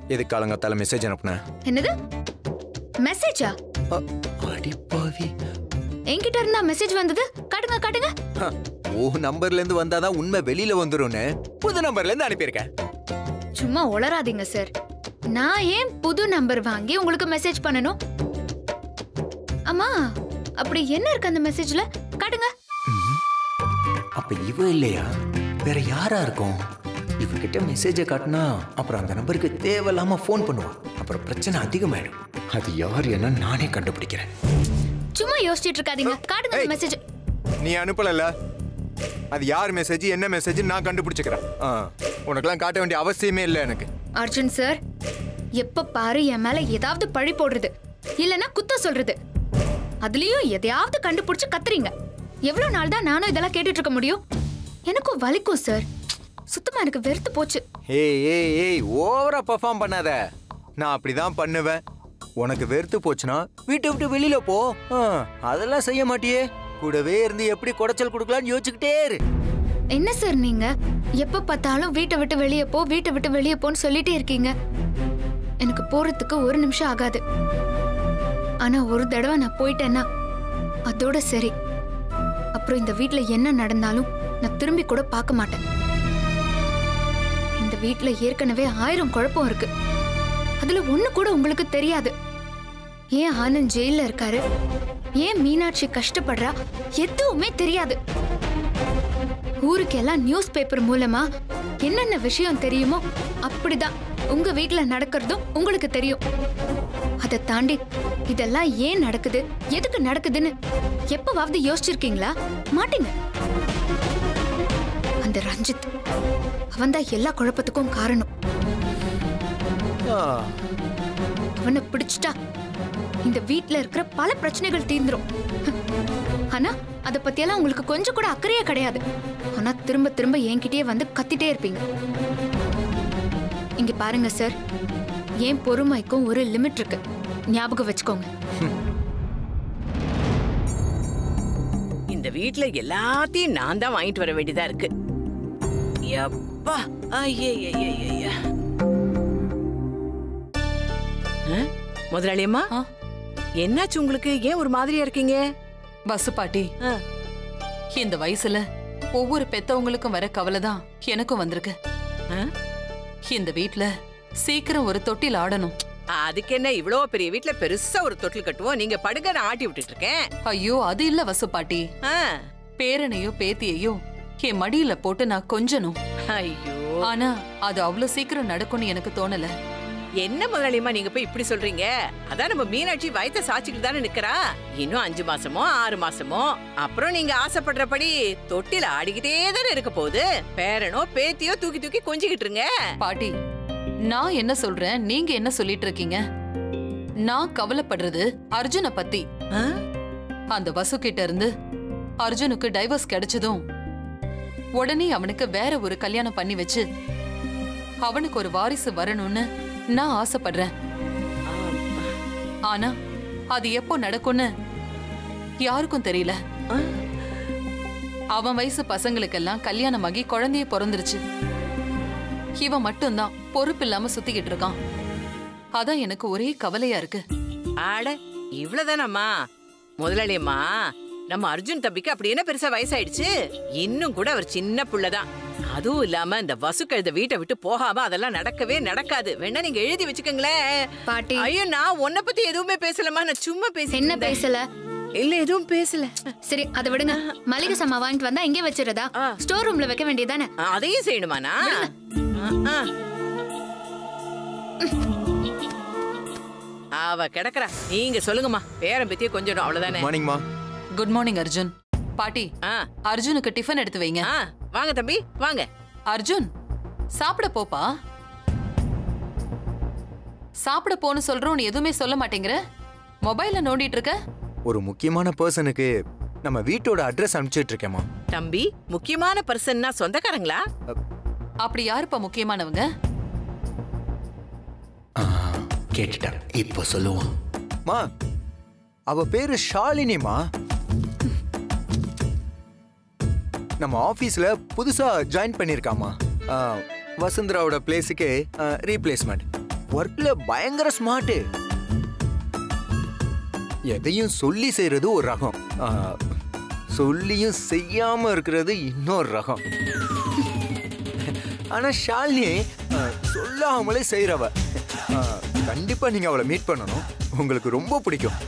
எதுக்கு காலங்காத்தால மெசேஜ் அனுப்புனேன் என்னது மெசேஜா அடிப்பாவி என்கிட்ட இருந்தா மெசேஜ் வந்தது காட்டுங்க காட்டுங்க ஹ, ஓ நம்பர்ல இருந்து வந்தாதான் உண்மை வெளியில வந்துரும்னு புது நம்பர்ல இருந்து அனுப்பியிருக்கேன் சும்மா உளராதீங்க சார் நான் ஏன் புது நம்பர் வாங்கி உங்களுக்கு மெசேஜ் பண்ணணும் அம்மா அப்படி என்ன இருக்கு அந்த மெசேஜ்ல காட்டுங்க ம்ம். அப்ப இவ இல்லையா வேற யாரா இருக்கும் இவகிட்ட மெசேஜை காட்டினா அப்புறம் அந்த நம்பருக்கு தேவையில்லாம ஃபோன் பண்ணுவான் அப்புறம் பிரச்சனை அதிகமாயிடும் அது யார் என்ன நானே கண்டுபிடிக்கிறேன் சும்மா யோசிச்சிட்டு இருக்காதீங்க காட்டுங்க அந்த ஏய். மெசேஜ் நீ அனுப்பலல்ல அது யார் மெசேஜ் என்ன மெசேஜ் நான் கண்டுபிடிச்சுக்கிறேன் ஆ, உனக்கெல்லாம் காட்ட வேண்டிய அவசியமே இல்லை எனக்கு அர்ஜுன் சார் எப்ப பாரு என் மேல ஏதாவது பழி போடுறது இல்லனா குத்த சொல்றது அதுலயும் எதையாவது கண்டுபிடிச்சு கத்துறீங்க எவ்வளவு நாள் தான் நானும் இதெல்லாம் கேட்டுட்டு இருக்க முடியும் எனக்கும் வலிக்கும் சார் சுத்தமா எனக்கு வெறுத்து போச்சு ஏய் ஏய் ஏய் ஓவரா பெர்ஃபார்ம் பண்ணாத நான் அப்படிதான் பண்ணுவேன் உனக்கு வெறுத்து போச்சுன்னா வீட்டை விட்டு வெளியில போ ஆ, அதெல்லாம் செய்ய மாட்டியே கூடவே இருந்து எப்படி குடைச்சல் கொடுக்கலாம்னு யோசிச்சுக்கிட்டே இரு என்ன சார் நீங்க எப்ப பார்த்தாலும் வீட்டை விட்டு வெளியே போ வீட்டை விட்டு வெளியே போன்னு சொல்லிட்டே இருக்கீங்க எனக்கு போறதுக்கு ஒரு நிமிஷம் ஆகாது ஆனா ஒரு தடவை நான் போயிட்டேன்னா அதோட சரி அப்புறம் இந்த வீட்ல என்ன நடந்தாலும் நான் திரும்பி கூட பார்க்க மாட்டேன் இந்த வீட்ல ஏற்கனவே ஆயிரம் குழப்பம் இருக்கு அதுல ஒண்ணு கூட உங்களுக்கு தெரியாது ஏன் ஆனந்த் ஜெயில்ல இருக்காரு ஏன் மீனாட்சி கஷ்டப்படுறா எதுவுமே தெரியாது ஊருக்கெல்லாம் நியூஸ் பேப்பர் மூலமா என்னென்ன விஷயம் தெரியுமோ அப்படிதான் உங்க வீட்ல நடக்கிறதும் உங்களுக்கு தெரியும் அதை தாண்டி இதெல்லாம் ஏன் நடக்குது எதுக்கு நடக்குதுன்னு எப்பவாவது யோசிச்சிருக்கீங்களா மாட்டீங்க அந்த ரஞ்சித் அவன்தான் எல்லா குழப்பத்துக்கும் காரணம் ஆ, அவனை பிடிச்சிட்டா இந்த வீட்ல இருக்கிற பல பிரச்சனைகள் தீர்ந்துரும் ஆனா அத பத்தியெல்லாம் உங்களுக்கு கொஞ்சம் கூட அக்கறையே கிடையாது ஆனா திரும்ப திரும்ப என்கிட்டயே வந்து கத்திட்டே இருப்பீங்க இங்க பாருங்க சார் என் பொறுமைக்கும் ஒரு லிமிட் இருக்கு ஞாபகம் வச்சுக்கோங்க இந்த வீட்ல எல்லாத்தையும் நான் தான் வாங்கிட்டு வர வேண்டியதா இருக்கு எப்பா ஐயய்யய்யய்ய. ஆ? முதலாளியம்மா ஆ? என்னாச்சு உங்களுக்கு ஏன் ஒரு மாதிரியா இருக்கீங்க பசு பாட்டி ஆ. இந்த வயசுல ஒவ்வொரு பெத்தவங்களுக்கும் வர கவலை தான் எனக்கும் வந்திருக்கு ஆ? இந்த வீட்ல சீக்கிரம் ஒரு தொட்டில் ஆடணும் அதுக்கு என்ன இவ்வளோ பெரிய வீட்ல பெருசா ஒரு தொட்டில் கட்டுவோம் நீங்க படுங்க நான் ஆட்டி விட்டுட்டு இருக்கேன் ஐயோ அது இல்ல வசு பாட்டி ஆ. பேரனையோ பேத்தியையோ என் மடியில போட்டு நான் கொஞ்சணும் ஐயோ ஆனா அது அவ்வளவு சீக்கிரம் நடக்கும்னு எனக்கு தோணல என்ன முதலாளியம்மா நீங்க போய் இப்படி சொல்றீங்க அதான் நம்ம மீனாட்சி வயத்த சாச்சிக்கிட்டு தானே நிக்கிறா இன்னும் அஞ்சு மாசமோ ஆறு மாசமோ அப்புறம் நீங்க ஆசைப்படுறபடி தொட்டில ஆடிக்கிட்டே தானே இருக்க போகுது பேரனோ பேத்தியோ தூக்கி தூக்கி கொஞ்சிக்கிட்டு இருங்க பாட்டி நான் என்ன சொல்றேன் நீங்க என்ன சொல்லிட்டு இருக்கீங்க நான் கவலைப்படுறது அர்ஜுனை பத்தி ஆ? அந்த வசு கிட்ட இருந்து அர்ஜுனுக்கு டைவர்ஸ் கிடைச்சதும் உடனே அவனுக்கு வேற ஒரு கல்யாணம் பண்ணி வச்சு அவனுக்கு ஒரு வாரிசு வரணும்னு நான் ஆசைப்படுறேன் ஆனா அது எப்போ நடக்கும்னு யாருக்கும் தெரியல ஆ? அவன் வயசு பசங்களுக்கெல்லாம் கல்யாணமாகி குழந்தைய பிறந்துருச்சு இவன் மட்டும்தான் பொறுப்பு இல்லாம சுத்திக்கிட்டு இருக்கான் அதான் எனக்கு ஒரே கவலையா இருக்கு ஆட இவ்வளவுதானம்மா முதலாளியம்மா நம்ம அர்ஜுன் தம்பிக்கு அப்படி என்ன பெருசா வயசாயிடுச்சு இன்னும் கூட அவர் சின்ன புள்ளதான் அதுவும் இல்லாம இந்த வசு கழுத வீட்டை விட்டு போகாம அதெல்லாம் நடக்கவே நடக்காது வேணா நீங்க எழுதி வச்சுக்கோங்களேன் பாட்டி ஐயோ நான் உன்னை பத்தி எதுவுமே பேசலமா நான் சும்மா பேசி என்ன பேசல இல்ல எதுவும் பேசல சரி அதை விடுங்க மளிகை சாமான் வாங்கிட்டு வந்தா இங்கே வச்சிருதா ஆ. ஸ்டோர் ரூம்ல வைக்க வேண்டியதானே ஆ, அதையும் செய்யணுமாண்ணா ஆ, ஆ. அவ கிடக்குறா நீங்க சொல்லுங்கம்மா பேரன் பத்தியே கொஞ்சம் அவ்வளவுதானே மார்னிங்மா குட் மார்னிங் அர்ஜுன் பாட்டி ஆ அர்ஜுனுக்கு டிஃபன் எடுத்து வைங்க ஆ வாங்க தம்பி வாங்க அர்ஜுன் சாப்பிட போப்பா சாப்பிட போன்னு சொல்றோம் நீ எதுவுமே சொல்ல மாட்டேங்கிற மொபைல்ல நோண்டிட்டு இருக்க ஒரு முக்கியமான பர்சனுக்கு நம்ம வீட்டோட அட்ரஸ் அனுப்பிச்சிட்டு இருக்கேம்மா தம்பி முக்கியமான பர்சன்னா சொந்தக்காரங்களா அப்படி யாருப்பா முக்கியமானவங்க ஆ, கேட்டுட்டேன் இப்போ சொல்லுவான் மா அவ பேரு ஷாலினிமா நம்ம ஆபீஸ்ல புதுசா ஜாயின் பண்ணிருக்காமா வசுந்தராவோட பிளேஸுக்கு ரீப்ளேஸ்மெண்ட் ஒர்க்ல பயங்கர ஸ்மார்ட் எதையும் சொல்லி செய்யறது ஒரு ரகம் ஆ, சொல்லியும் செய்யாம இருக்கிறது இன்னொரு ரகம் ஆனா ஷாலினி ஆ, சொல்லாமலே செய்யறவ ஆ, கண்டிப்பா நீங்க அவளை மீட் பண்ணணும் உங்களுக்கு ரொம்ப பிடிக்கும்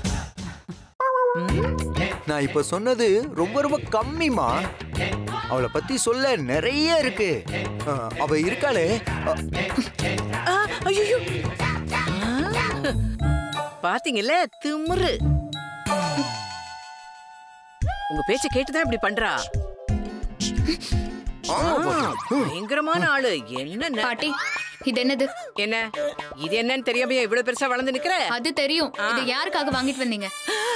நான் இப்ப சொன்னது ரொம்ப ரொம்ப கம்மிமா அவளை பத்தி சொல்ல நிறைய இருக்கு ஆ, அவ இருக்காளே ஆ, ஐயோ பாத்தீங்கல்ல திமிரு உங்க பேச்ச கேட்டுதான் இப்படி பண்றா ஆமா, பாட்டி. ம். பயங்கரமான ஆளு என்ன பாட்டி இது என்னது என்ன இது என்னன்னு தெரியாம இவ்வளவு பெருசா வளர்ந்து நிக்கிற அது தெரியும் இது யாருக்காக வாங்கிட்டு வந்தீங்க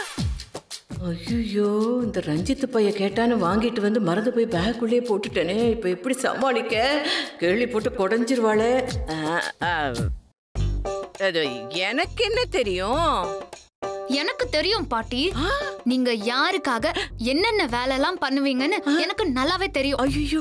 ஐயோ இந்த ரஞ்சித் பைய கேட்டான்னு வாங்கிட்டு வந்து மறந்து போய் பேக்குள்ளேயே போட்டுட்டேனே இப்ப எப்படி சமாளிக்க கேள்வி போட்டு குடஞ்சிருவாளே ஆ, ஆ. அது எனக்கு என்ன தெரியும் எனக்கு தெரியும் பாட்டி நீங்க யாருக்காக என்னென்ன வேலை எல்லாம் பண்ணுவீங்கன்னு எனக்கு நல்லாவே தெரியும் ஐயோ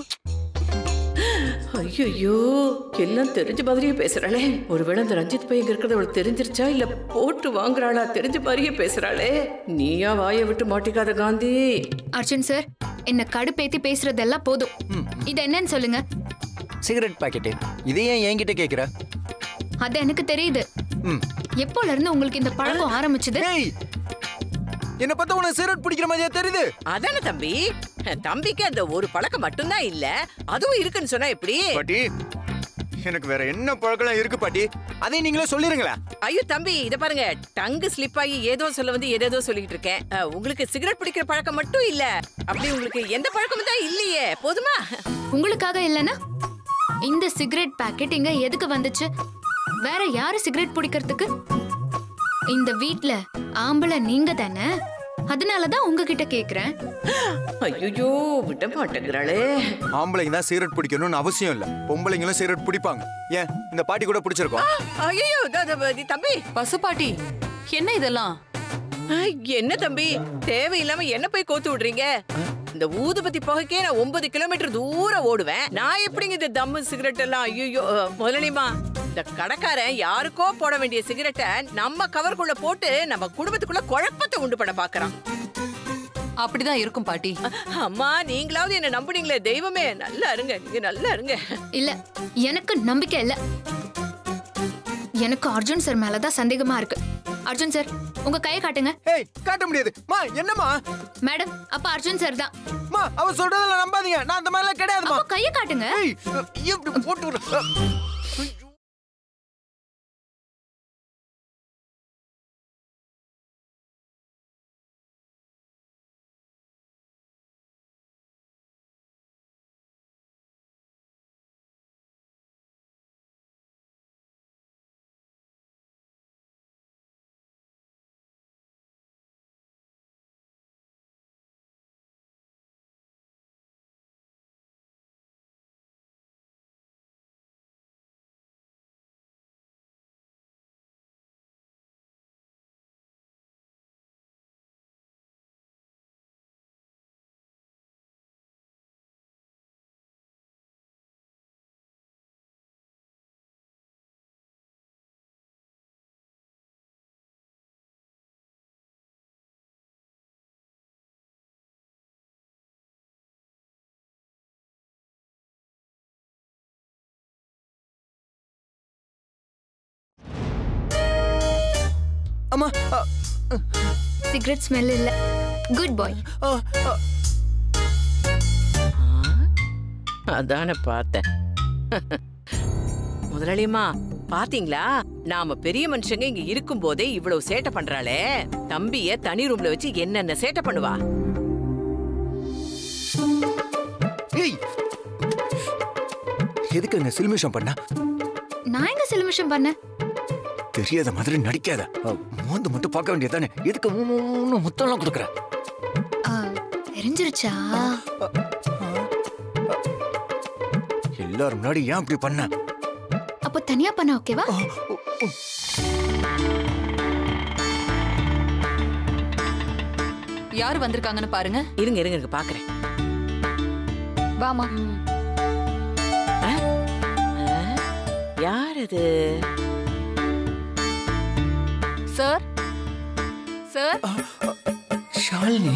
ஐயோ எல்லாம் தெரிஞ்ச மாதிரியே பேசுறாளே ஒருவேளை இந்த ரஞ்சித் பையன் இருக்கிறது அவளுக்கு தெரிஞ்சிருச்சா இல்ல போட்டு வாங்குறாளா தெரிஞ்ச மாதிரியே பேசுறாளே நீயா வாயை விட்டு மாட்டிக்காத காந்தி அர்ஜுன் சார் என்ன கடுப்பேத்தி பேசுறதெல்லாம் போதும் இது என்னன்னு சொல்லுங்க சிகரெட் பாக்கெட்டு இதை ஏன் என்கிட்ட கேக்குற அது எனக்கு தெரியுது ம் எப்போல இருந்து உங்களுக்கு இந்த பழக்கம் ஆரம்பிச்சது ஏய் என்ன பார்த்தா உனக்கு சிகரெட் பிடிக்கிற மாதிரியா தெரியுது அதானே தம்பி தம்பிக்கு அந்த ஒரு பழக்கம் மட்டும்தான் இல்ல அதுவும் இருக்குன்னு சொன்னா எப்படி பாட்டி எனக்கு வேற என்ன பழக்கம் இருக்கு பாட்டி அதை நீங்களே சொல்லிருங்களேன் ஐயோ தம்பி இத பாருங்க டங்கு ஸ்லிப் ஆகி ஏதோ சொல்ல வந்து ஏதேதோ சொல்லிட்டு இருக்கேன் அஹ், உங்களுக்கு சிகரெட் பிடிக்கிற பழக்கம் மட்டும் இல்ல அப்படி உங்களுக்கு எந்த பழக்கமும் தான் இல்லையே போதுமா உங்களுக்காக இல்லனா இந்த சிகரெட் பாக்கெட் இங்க எதுக்கு வந்துச்சு வேற யாரு சிகரெட் பிடிக்கிறதுக்கு இந்த வீட்ல ஆம்பளை நீங்க தானே அதனாலதான் உங்ககிட்ட கேக்குறேன் ஐயோ விட மாட்டேங்கிறாளே ஆம்பளைங்க தான் சிகரெட் பிடிக்கணும்னு அவசியம் இல்ல பொம்பளைங்களும் சிகரெட் பிடிப்பாங்க ஏன் இந்த பாட்டி கூட பிடிச்சிருக்கோம் ஐயோ தம்பி பசுபாட்டி என்ன இதெல்லாம் ஐ, என்ன தம்பி தேவையில்லாம என்ன போய் கோத்து விடுறீங்க இந்த ஊதுபத்தி புகைக்கே நான் ஒன்பது கிலோமீட்டர் தூரம் ஓடுவேன் நான் எப்படிங்க இந்த தம்மு சிகரெட் எல்லாம் ஐயோ முதலாளிமா இந்த கடைக்காரன் யாருக்கோ போட வேண்டிய சிகரெட்டை நம்ம கவருக்குள்ள போட்டு நம்ம குடும்பத்துக்குள்ள குழப்பத்தை உண்டு பண்ண பாக்குறான் அப்படிதான் இருக்கும் பாட்டி அம்மா நீங்களாவது என்ன நம்புனீங்களே தெய்வமே நல்லா இருங்க நீங்க நல்லா இருங்க இல்ல எனக்கு நம்பிக்கை இல்ல எனக்கு அர்ஜுன் சார் மேலதான் சந்தேகமா இருக்கு அர்ஜுன் சார் உங்க கையை காட்டுங்க ஏய் காட்ட முடியாது மா என்னம்மா மேடம் அப்ப அர்ஜுன் சார் தான் மா அவ சொல்றதெல்லாம் நம்பாதீங்க நான் அந்த மாதிரிலாம் கிடையாதுமா அப்ப கையை காட்டுங்க ஏய் இப்படி போட்டு விடு. அம்மா அ, சிகரெட் ஸ்மெல் இல்ல குட் பாய் அ, அ, அதானே பார்த்தேன் முதலாளியம்மா பாத்தீங்களா நாம பெரிய மனுஷங்க இங்க இருக்கும் போதே இவ்வளவு சேட்டை பண்றாளே தம்பிய தனி ரூம்ல வச்சு என்னென்ன சேட்டை பண்ணுவா ஏய் எதுக்குங்க சில்மிஷம் பண்ண நான் எங்க சிலுமிஷம் பண்ணேன் தெரியாத மாதிரி நடிக்காத அ, மோந்து மட்டும் பார்க்க வேண்டியதானே எதுக்கு மூ- மூ- மூணு முத்தம்லாம் கொடுக்குற ஆ, தெரிஞ்சிருச்சா எல்லாரும் முன்னாடி ஏன் இப்படி பண்ண அப்போ தனியா பண்ண ஓகேவா யார் வந்திருக்காங்கன்னு பாருங்க இருங்க இருங்க இருங்க பாக்குறேன் வாமா யார் அது சார் சார் ஷாலினி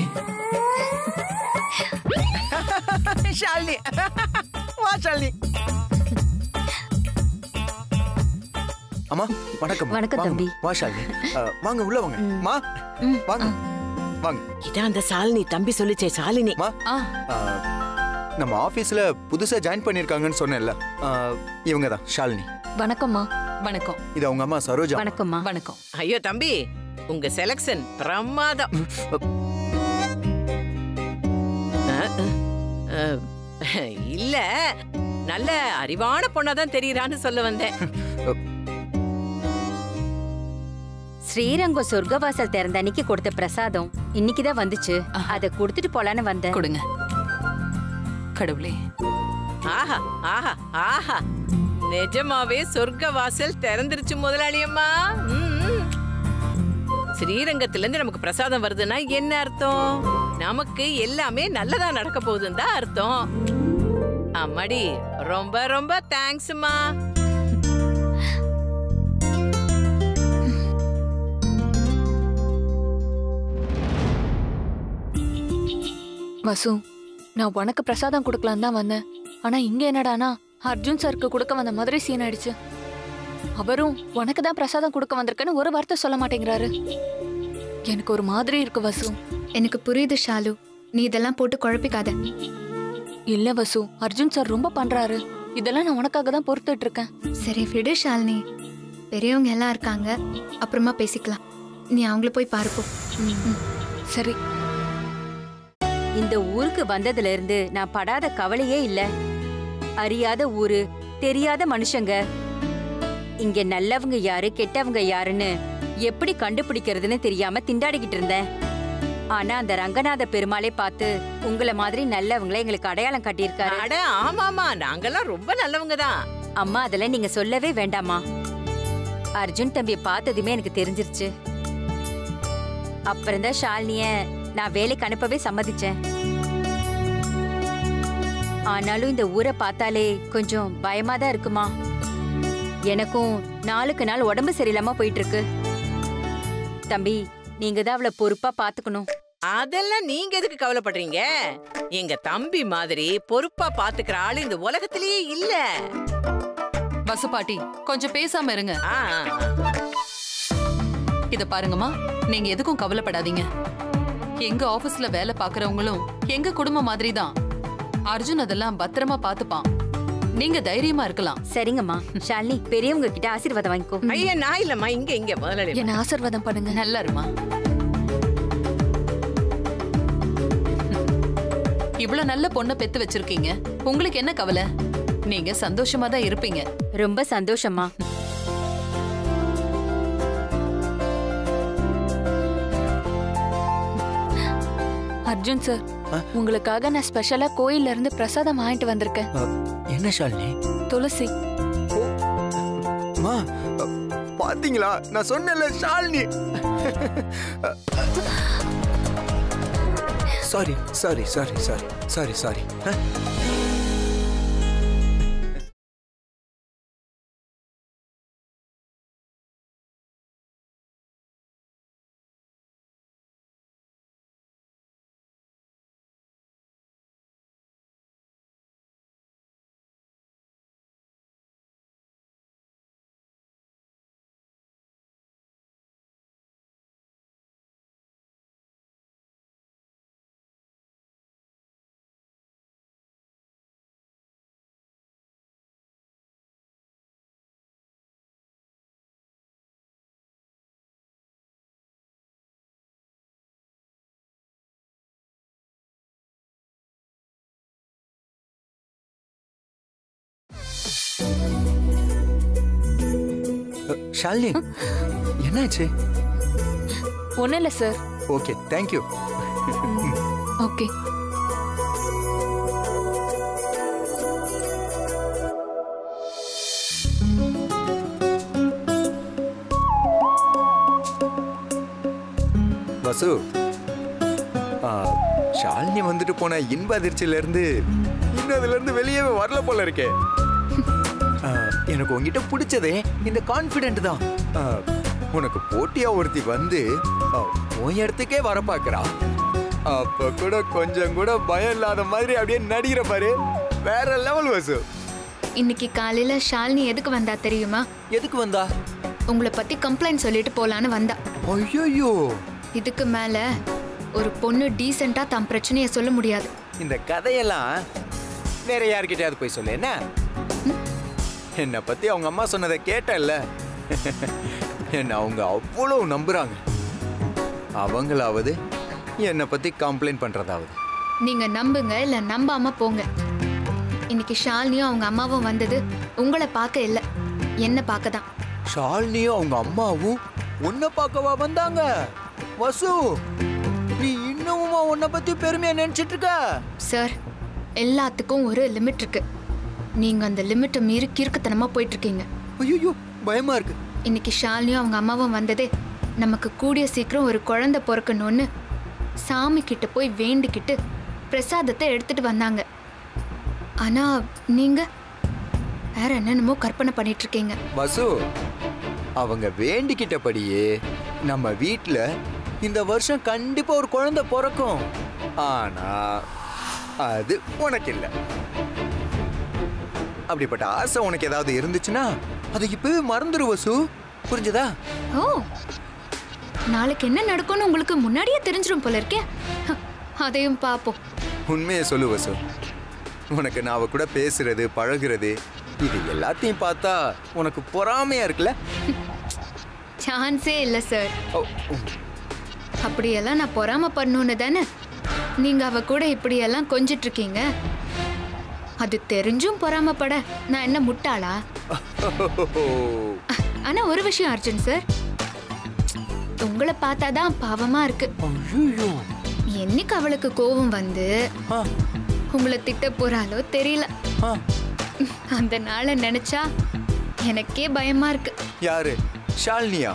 ஷாலினி வா ஷாலினி அம்மா வணக்கம் வணக்கம், வாங்க, தம்பி. வா ஷாலினி அ, வாங்க உள்ள வாங்க மா வாங்க வாங்க இதான் அந்த சாலினி தம்பி சொல்லிச்சே சாலினி மா ஆ அ, நம்ம ஆபீஸ்ல புதுசா ஜாயின் பண்ணிருக்காங்கன்னு சொன்னேன்ல அ, இவங்க தான் ஷாலினி வணக்கம்மா வணக்கம் இது அவங்க அம்மா சரோஜா வணக்கம்மா வணக்கம் ஐயோ தம்பி உங்க செலக்ஷன் பிரமாதம் அஹ், அஹ், அஹ், இல்ல நல்ல அறிவான பொண்ணாதான் தெரியறான்னு சொல்ல வந்தேன் ஸ்ரீரங்கம் சொர்க்கவாசல் திறந்த அன்னைக்கு கொடுத்த பிரசாதம் இன்னைக்குதான் வந்துச்சு அத கொடுத்துட்டு போலான்னு வந்தேன் கொடுங்க கடவுளே ஆஹா ஆஹா ஆஹா நிஜமாவே சொர்க்க வாசல் திறந்துருச்சு முதலாளியம்மா ம், ம். ஸ்ரீரங்கத்துல இருந்து நமக்கு பிரசாதம் வருதுன்னா என்ன அர்த்தம் நமக்கு எல்லாமே நல்லதா நடக்க போகுதுன்னு தான் அர்த்தம் அம்மாடி ரொம்ப ரொம்ப தேங்க்ஸ்மா வசு நான் உனக்கு பிரசாதம் கொடுக்கலாம் தான் வந்தேன் ஆனா இங்க என்னடானா அர்ஜுன் சாருக்கு கொடுக்க வந்த மாதிரி சீன் ஆயிடுச்சு அவரும் உனக்கு தான் பிரசாதம் கொடுக்க வந்திருக்கேன்னு ஒரு வார்த்தை சொல்ல மாட்டேங்கிறாரு எனக்கு ஒரு மாதிரி இருக்கு வசு எனக்கு புரியுது ஷாலு நீ இதெல்லாம் போட்டு குழப்பிக்காத இல்ல வசு அர்ஜுன் சார் ரொம்ப பண்றாரு இதெல்லாம் நான் உனக்காக தான் பொறுத்துட்டு இருக்கேன் சரி விடு ஷாலினி பெரியவங்க எல்லாம் இருக்காங்க அப்புறமா பேசிக்கலாம் நீ அவங்கள போய் பாருப்போ சரி இந்த ஊருக்கு வந்ததுல இருந்து நான் படாத கவலையே இல்ல அறியாத ஊரு தெரியாத மனுஷங்க இங்க நல்லவங்க யாரு கெட்டவங்க யாருன்னு எப்படி கண்டுபிடிக்கிறதுன்னு தெரியாம திண்டாடிக்கிட்டு இருந்தேன் ஆனா அந்த ரங்கநாத பெருமாளே பார்த்து உங்கள மாதிரி நல்லவங்கள எங்களுக்கு அடையாளம் காட்டியிருக்காரு அட ஆமாமா நாங்கெல்லாம் ரொம்ப நல்லவங்க தான் அம்மா அதெல்லாம் நீங்க சொல்லவே வேண்டாமா அர்ஜுன் தம்பியை பார்த்ததுமே எனக்கு தெரிஞ்சிருச்சு அப்புறம்தான் ஷாலினிய நான் வேலைக்கு அனுப்பவே சம்மதிச்சேன் ஆனாலும் இந்த ஊரை பார்த்தாலே கொஞ்சம் பயமா தான் இருக்குமா எனக்கும் நாளுக்கு நாள் உடம்பு சரியில்லாம போயிட்டு இருக்கு தம்பி நீங்க தான் அவளை பொறுப்பா பாத்துக்கணும் அதெல்லாம் நீங்க எதுக்கு கவலைப்படுறீங்க எங்க தம்பி மாதிரி பொறுப்பா பாத்துக்கிற ஆளு இந்த உலகத்திலேயே இல்ல பசு பாட்டி கொஞ்சம் பேசாம இருங்க ஆ, ஆ, இத பாருங்கம்மா நீங்க எதுக்கும் கவலைப்படாதீங்க எங்க ஆபீஸ்ல வேலை பாக்குறவங்களும் எங்க குடும்பம் மாதிரி தான் அர்ஜுன் அதெல்லாம் பத்திரமா பாத்துப்பான் நீங்க தைரியமா இருக்கலாம் சரிங்கம்மா ஷாலினி பெரியவங்க கிட்ட ஆசீர்வாதம் வாங்கிக்கோ ஐயா நான் இல்லம்மா இங்க இங்க முதலாளி என்ன ஆசீர்வாதம் பண்ணுங்க நல்லா இருமா இவ்வளவு நல்ல பொண்ணை பெத்து வச்சிருக்கீங்க உங்களுக்கு என்ன கவலை நீங்க சந்தோஷமா தான் இருப்பீங்க ரொம்ப சந்தோஷம்மா அர்ஜுன் சார் உங்களுக்காக நான் ஸ்பெஷலா கோயில்ல இருந்து பிரசாதம் வாங்கிட்டு வந்திருக்கேன் அ, என்ன ஷாலினி துளசி அம்மா அ, பாத்தீங்களா நான் சொன்னேன்ல Shalini sorry sorry sorry sorry sorry sorry Shalini என்னாச்சு ஒன்றும் இல்லை sir okay thank you okay Vasu ஆ, ஷாலினி வந்துட்டு போன இன்ப அதிர்ச்சியில இருந்து இன்னும் அதுல இருந்து வெளியே வரல போல இருக்கே ஆ, எனக்கு உங்ககிட்ட பிடிச்சதே இந்த கான்ஃபிடென்ட் தான் ஆ, உனக்கு போட்டியா ஒருத்தி வந்து அ, உன் இடத்துக்கே வர பாக்குறா அப்ப கூட கொஞ்சம் கூட பயம் இல்லாத மாதிரி அப்படியே நடிக்கிற பாரு வேற லெவல் வசு இன்னைக்கு காலையில ஷாலினி எதுக்கு வந்தா தெரியுமா எதுக்கு வந்தா உங்களை பத்தி கம்ப்ளைண்ட் சொல்லிட்டு போலான்னு வந்தா ஐயோ இதுக்கு மேல ஒரு பொண்ணு டீசெண்டா தன் பிரச்சனைய சொல்ல முடியாது இந்த கதையெல்லாம் வேற யார்கிட்டயாவது போய் சொல்லு என்ன என்னை பத்தி அவங்க அம்மா சொன்னதை கேட்டல்ல என்ன அவங்க அவ்வளவு நம்புறாங்க அவங்களாவது என்னை பத்தி கம்ப்ளைண்ட் பண்றதாவது நீங்க நம்புங்க இல்ல நம்பாம போங்க இன்னைக்கு ஷாலினியும் அவங்க அம்மாவும் வந்தது உங்களை பார்க்க இல்ல என்ன பார்க்க தான் ஷாலினியும் அவங்க அம்மாவும் உன்னை பார்க்கவா வந்தாங்க வசு நீ இன்னமுமா உன்னை பத்தி பெருமையா நினைச்சிட்டு இருக்க சார் எல்லாத்துக்கும் ஒரு லிமிட் இருக்கு நீங்க அந்த லிமிட்டை மீறி கிறுக்குத்தனமா போயிட்டு இருக்கீங்க ஐயோ பயமா இருக்கு இன்னைக்கு ஷாலினியும் அவங்க அம்மாவும் வந்ததே நமக்கு கூடிய சீக்கிரம் ஒரு குழந்தை பிறக்கணும்னு சாமி கிட்ட போய் வேண்டிக்கிட்டு பிரசாதத்தை எடுத்துட்டு வந்தாங்க ஆனா நீங்க வேற என்னென்னமோ கற்பனை பண்ணிட்டு இருக்கீங்க வசு அவங்க வேண்டிக்கிட்டபடியே நம்ம வீட்ல இந்த வருஷம் கண்டிப்பா ஒரு குழந்தை பிறக்கும் ஆனா அது உனக்கு இல்ல அப்படிப்பட்ட ஆசை உனக்கு ஏதாவது இருந்துச்சுன்னா அதை இப்பவே மறந்துடு வசு புரிஞ்சதா ஓ நாளைக்கு என்ன நடக்கும்னு உங்களுக்கு முன்னாடியே தெரிஞ்சிரும் போல இருக்கே ஹ, அதையும் பார்ப்போம் உண்மையை சொல்லு வசு உனக்கு நான் அவ கூட பேசுறது பழகுறது இது எல்லாத்தையும் பார்த்தா உனக்கு பொறாமையா இருக்குல்ல சான்ஸே இல்லை சார் ஓ, அப்படியெல்லாம் நான் பொறாமப்படணும்னு தானே நீங்க அவ கூட இப்படியெல்லாம் கொஞ்சிட்டு இருக்கீங்க அது தெரிஞ்சும் பொறாமப்பட நான் என்ன முட்டாளா ஆனா ஒரு விஷயம் அர்ஜுன் சார் உங்களை பார்த்தாதான் பாவமா இருக்கு ஐயையோ. என்னைக்கு அவளுக்கு கோபம் வந்து ஆ, உங்களை திட்ட போறாளோ தெரியல ஆ. அந்த நாளை நினைச்சா எனக்கே பயமா இருக்கு யாரு ஷாலினியா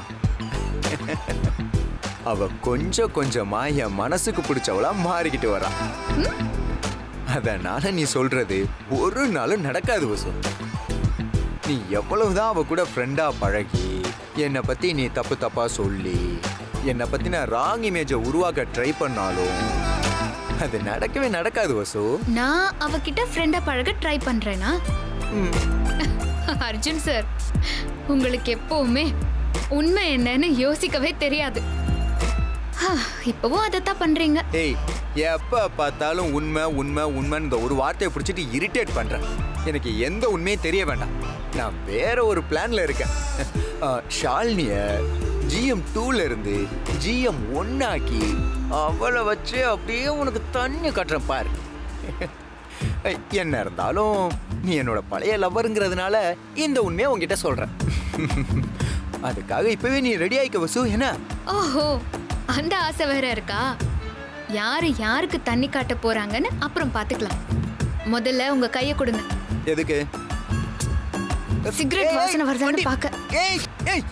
அவ கொஞ்சம் கொஞ்சமா என் மனசுக்கு பிடிச்சவளா மாறிக்கிட்டு வரா அதனால நீ சொல்றது ஒரு நாளும் நடக்காது வசு நீ எவ்வளவுதான் அவ கூட ஃப்ரெண்டா பழகி என்னை பத்தி நீ தப்பு தப்பா சொல்லி என்னை பத்தி நான் ராங் இமேஜை உருவாக்க ட்ரை பண்ணாலும் அது நடக்கவே நடக்காது வசு நான் அவகிட்ட ஃப்ரெண்டா பழக ட்ரை பண்றேனா அர்ஜுன் சார் உங்களுக்கு எப்பவுமே உண்மை என்னன்னு யோசிக்கவே தெரியாது ஹா, இப்பவும் அதைத்தான் பண்றீங்க ஏய் எப்ப பார்த்தாலும் உண்மை உண்மை உண்மைன்னு இந்த ஒரு வார்த்தையை பிடிச்சிட்டு இரிட்டேட் பண்றேன் எனக்கு எந்த உண்மையும் தெரிய வேண்டாம் நான் வேற ஒரு பிளான்ல இருக்கேன் அஹ், ஷாலினிய ஜிஎம் டூல இருந்து ஜிஎம் ஒன்னாக்கி அவளை வச்சு அப்படியே உனக்கு தண்ணி கட்டுறேன் பாரு ஏய், என்ன இருந்தாலும் நீ என்னோட பழைய லவ்வருங்கிறதுனால இந்த உண்மையை உன்கிட்ட சொல்றேன் அதுக்காக இப்பவே நீ ரெடி ஆயிக்க வசு என்ன ஓஹோ அந்த ஆசை வேற இருக்கா யாரு யாருக்கு தண்ணி காட்ட போறாங்கன்னு அப்புறம் பாத்துக்கலாம் முதல்ல உங்க கைய கொடுங்க எதுக்கு சிகரெட் ஏய், வாசனை வருதான்னு வண்டி. பார்க்க ஏய் ஏய்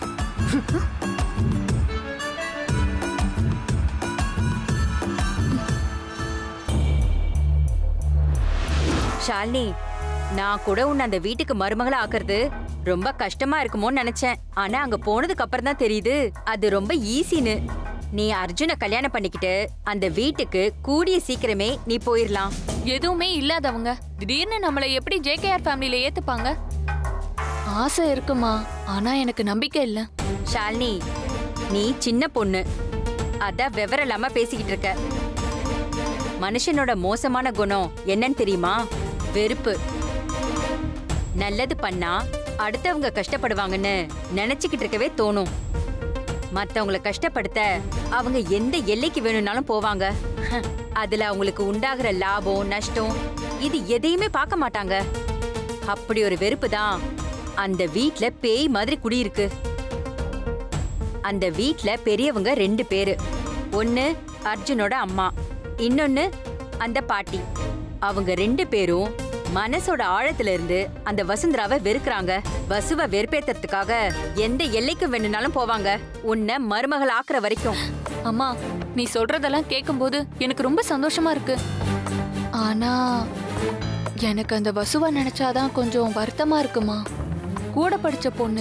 ஷாலினி நான் கூட உன்னை அந்த வீட்டுக்கு மருமகளா ஆக்குறது ரொம்ப கஷ்டமா இருக்குமோன்னு நினைச்சேன் ஆனா அங்க போனதுக்கு அப்புறம் தான் தெரியுது அது ரொம்ப ஈஸின்னு நீ அர்ஜுனை கல்யாணம் பண்ணிக்கிட்டு அந்த வீட்டுக்கு கூடிய சீக்கிரமே நீ போயிரலாம் எதுவுமே இல்லாதவங்க திடீர்னு நம்மளை எப்படி ஜேகேஆர் ஃபேமிலியில ஏத்துப்பாங்க ஆசை இருக்குமா ஆனா எனக்கு நம்பிக்கை இல்ல ஷாலினி நீ சின்ன பொண்ணு அதான் விவரம் இல்லாம பேசிக்கிட்டு இருக்க மனுஷனோட மோசமான குணம் என்னன்னு தெரியுமா வெறுப்பு நல்லது பண்ணா அடுத்தவங்க கஷ்டப்படுவாங்கன்னு நினைச்சுக்கிட்டு இருக்கவே தோணும் மத்தவங்கள கஷ்டப்படுத்த அவங்க எந்த எல்லைக்கு வேணும்னாலும் போவாங்க அதுல அவங்களுக்கு உண்டாகிற லாபம் நஷ்டம் இது எதையுமே பார்க்க மாட்டாங்க அப்படி ஒரு வெறுப்பு தான் அந்த வீட்ல பேய் மாதிரி குடியிருக்கு அந்த வீட்ல பெரியவங்க ரெண்டு பேரு ஒன்னு அர்ஜுனோட அம்மா இன்னொன்னு அந்த பாட்டி அவங்க ரெண்டு பேரும் மனசோட ஆழத்துல இருந்து அந்த வசுந்தராவை வெறுக்கறாங்க வசுவை வெறுப்பேத்துறதுக்காக எந்த எல்லைக்கு வேணும்னாலும் போவாங்க உன்னை மருமகள் ஆக்குற வரைக்கும் அம்மா நீ சொல்றதெல்லாம் கேட்கும்போது எனக்கு ரொம்ப சந்தோஷமா இருக்கு ஆனா எனக்கு அந்த வசுவை நினைச்சாதான் கொஞ்சம் வருத்தமா இருக்குமா கூட படிச்ச பொண்ணு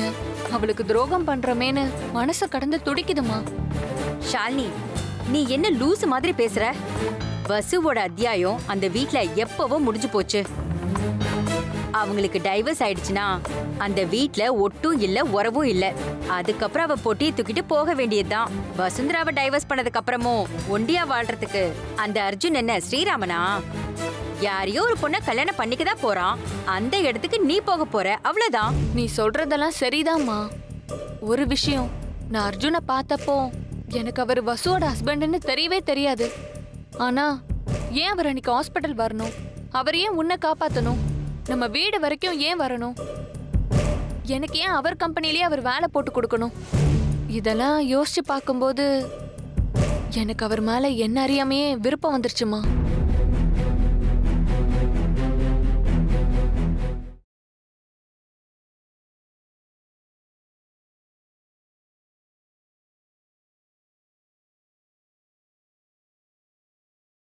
அவளுக்கு துரோகம் பண்றமேன்னு மனச கடந்து துடிக்குதுமா ஷாலினி நீ என்ன லூசு மாதிரி பேசுற வசுவோட அத்தியாயம் அந்த வீட்ல எப்பவோ முடிஞ்சு போச்சு அவங்களுக்கு டைவர்ஸ் ஆயிடுச்சுன்னா அந்த வீட்ல ஒட்டும் இல்ல உறவும் இல்ல அதுக்கப்புறம் அவ பொட்டியை தூக்கிட்டு போக வேண்டியதுதான் வசுந்தராவை டைவர்ஸ் பண்ணதுக்கு அப்புறமும் ஒண்டியா வாழ்றதுக்கு அந்த அர்ஜுன் என்ன ஸ்ரீராமனா யாரையோ ஒரு பொண்ண கல்யாணம் பண்ணிக்க தான் போறான் அந்த இடத்துக்கு நீ போக போற அவ்வளவுதான் நீ சொல்றதெல்லாம் சரிதாம்மா ஒரு விஷயம் நான் அர்ஜுனை பார்த்தப்போ எனக்கு அவர் வசுவோட ஹஸ்பண்ட்னு தெரியவே தெரியாது ஆனா ஏன் அவர் அன்னைக்கு ஹாஸ்பிட்டல் வரணும் அவர் ஏன் உன்னை காப்பாத்தணும் நம்ம வீடு வரைக்கும் ஏன் வரணும் எனக்கு ஏன் அவர் கம்பெனிலேயே அவர் வேலை போட்டு கொடுக்கணும் இதெல்லாம் யோசிச்சு பார்க்கும்போது எனக்கு அவர் மேல என்ன அறியாமையே விருப்பம் வந்துருச்சுமா